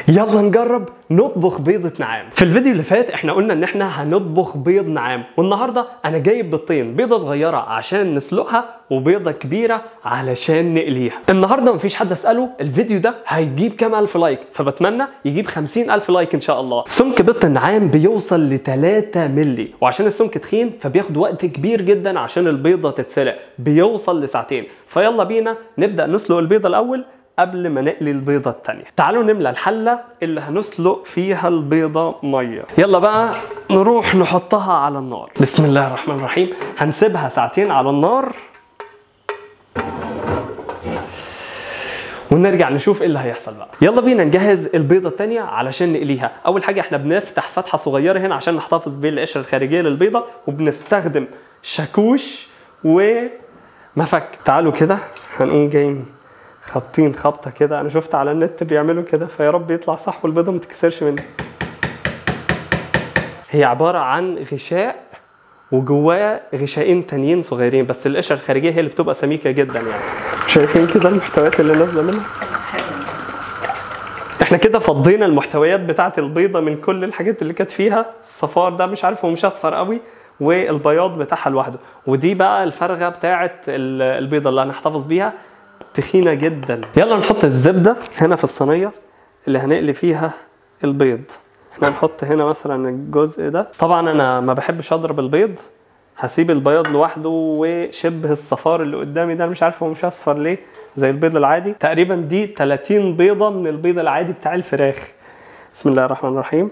يلا نجرب نطبخ بيضة نعام في الفيديو اللي فات احنا قلنا ان احنا هنطبخ بيض نعام والنهاردة انا جايب بيضتين بيضة صغيرة عشان نسلقها وبيضة كبيرة علشان نقليها النهاردة مفيش حد اسأله الفيديو ده هيجيب كام الف لايك فبتمنى يجيب خمسين الف لايك ان شاء الله سمك بيضة النعام بيوصل ل 3 مللي وعشان السمك تخين فبياخد وقت كبير جدا عشان البيضة تتسلق بيوصل لساعتين فيلا بينا نبدأ نسلق البيضة الاول قبل ما نقلي البيضة التانية تعالوا نملى الحلة اللي هنسلق فيها البيضة مية يلا بقى نروح نحطها على النار بسم الله الرحمن الرحيم هنسيبها ساعتين على النار ونرجع نشوف ايه اللي هيحصل بقى يلا بينا نجهز البيضة التانية علشان نقليها اول حاجة احنا بنفتح فتحة صغيرة هنا عشان نحتفظ بالقشرة الخارجية للبيضة وبنستخدم شاكوش ومفك تعالوا كده هنقوم جايين خابطين خبطه كده انا شفت على النت بيعملوا كده فيا رب يطلع صح والبيضه ما تتكسرش مني هي عباره عن غشاء وجواه غشائين تانيين صغيرين بس القشره الخارجيه هي اللي بتبقى سميكه جدا يعني شايفين كده المحتويات اللي نازله منها احنا كده فضينا المحتويات بتاعه البيضه من كل الحاجات اللي كانت فيها الصفار ده مش عارف هو مش اصفر قوي والبياض بتاعها لوحده ودي بقى الفرغه بتاعه البيضه اللي هنحتفظ بيها تخينه جدا يلا نحط الزبده هنا في الصينيه اللي هنقلي فيها البيض احنا هنحط هنا مثلا الجزء ده طبعا انا ما بحبش اضرب البيض هسيب البياض لوحده وشبه الصفار اللي قدامي ده أنا مش عارف هو مش اصفر ليه زي البيض العادي تقريبا دي 30 بيضه من البيض العادي بتاع الفراخ بسم الله الرحمن الرحيم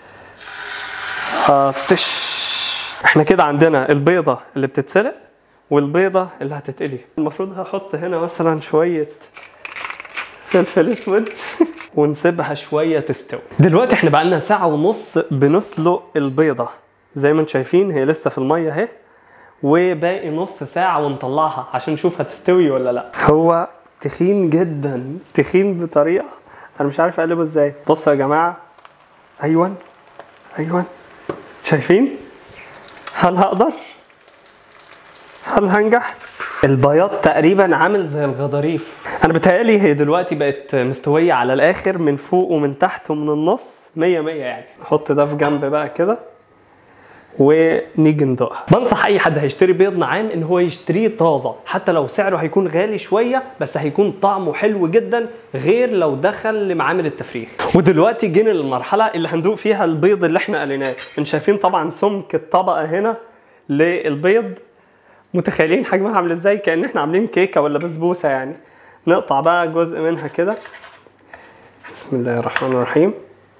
هطش احنا كده عندنا البيضه اللي بتتسلق والبيضة اللي هتتقلي المفروض هحط هنا مثلا شوية فلفل اسود ونسيبها شوية تستوي دلوقتي احنا بقالنا ساعة ونص بنسلق البيضة زي ما انتم شايفين هي لسه في المية اهي وباقي نص ساعة ونطلعها عشان نشوف هتستوي ولا لا هو تخين جدا تخين بطريقة انا مش عارف اقلبه ازاي بصوا يا جماعة ايوه ايوه شايفين هل هقدر هل هنجح؟ البياض تقريبا عامل زي الغضاريف انا بتهيالي هي دلوقتي بقت مستويه على الاخر من فوق ومن تحت ومن النص مية مية يعني نحط ده في جنب بقى كده ونيجي ندوقها بنصح اي حد هيشتري بيض نعام ان هو يشتريه طازه حتى لو سعره هيكون غالي شويه بس هيكون طعمه حلو جدا غير لو دخل لمعامل التفريخ ودلوقتي جينا للمرحله اللي هندوق فيها البيض اللي احنا قليناه انتم شايفين طبعا سمك الطبقه هنا للبيض متخيلين حجمها عامل ازاي كان احنا عاملين كيكه ولا بسبوسه يعني نقطع بقى جزء منها كده بسم الله الرحمن الرحيم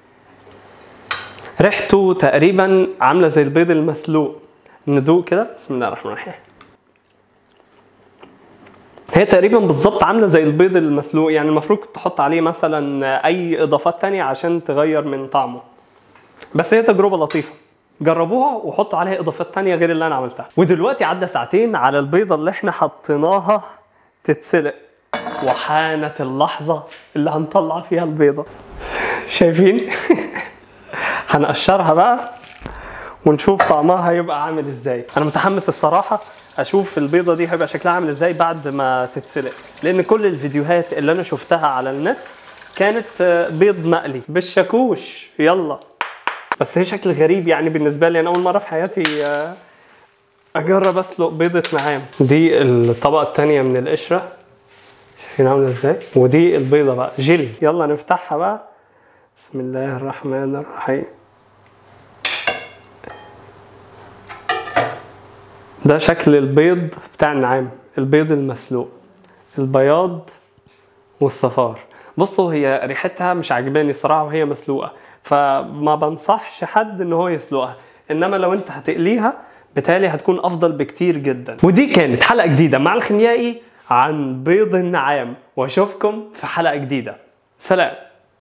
ريحته تقريبا عامله زي البيض المسلوق ندوق كده بسم الله الرحمن الرحيم هي تقريبا بالظبط عامله زي البيض المسلوق يعني المفروض تحط عليه مثلا اي اضافات تانية عشان تغير من طعمه بس هي تجربه لطيفه جربوها وحطوا عليها اضافات تانية غير اللي انا عملتها ودلوقتي عدى ساعتين على البيضه اللي احنا حطيناها تتسلق وحانت اللحظه اللي هنطلع فيها البيضه شايفين هنقشرها بقى ونشوف طعمها هيبقى عامل ازاي انا متحمس الصراحه اشوف البيضه دي هيبقى شكلها عامل ازاي بعد ما تتسلق لان كل الفيديوهات اللي انا شفتها على النت كانت بيض مقلي بالشاكوش يلا بس هي شكل غريب يعني بالنسبه لي انا اول مره في حياتي اجرب اسلق بيضه نعام دي الطبقه الثانيه من القشره شايفين عامله ازاي ودي البيضه بقى جيلي يلا نفتحها بقى بسم الله الرحمن الرحيم ده شكل البيض بتاع النعام البيض المسلوق البياض والصفار بصوا هي ريحتها مش عجباني صراحه وهي مسلوقه فما بنصحش حد ان هو يسلقها انما لو انت هتقليها بالتالي هتكون افضل بكتير جدا ودي كانت حلقه جديده مع الخيميائي عن بيض النعام واشوفكم في حلقه جديده سلام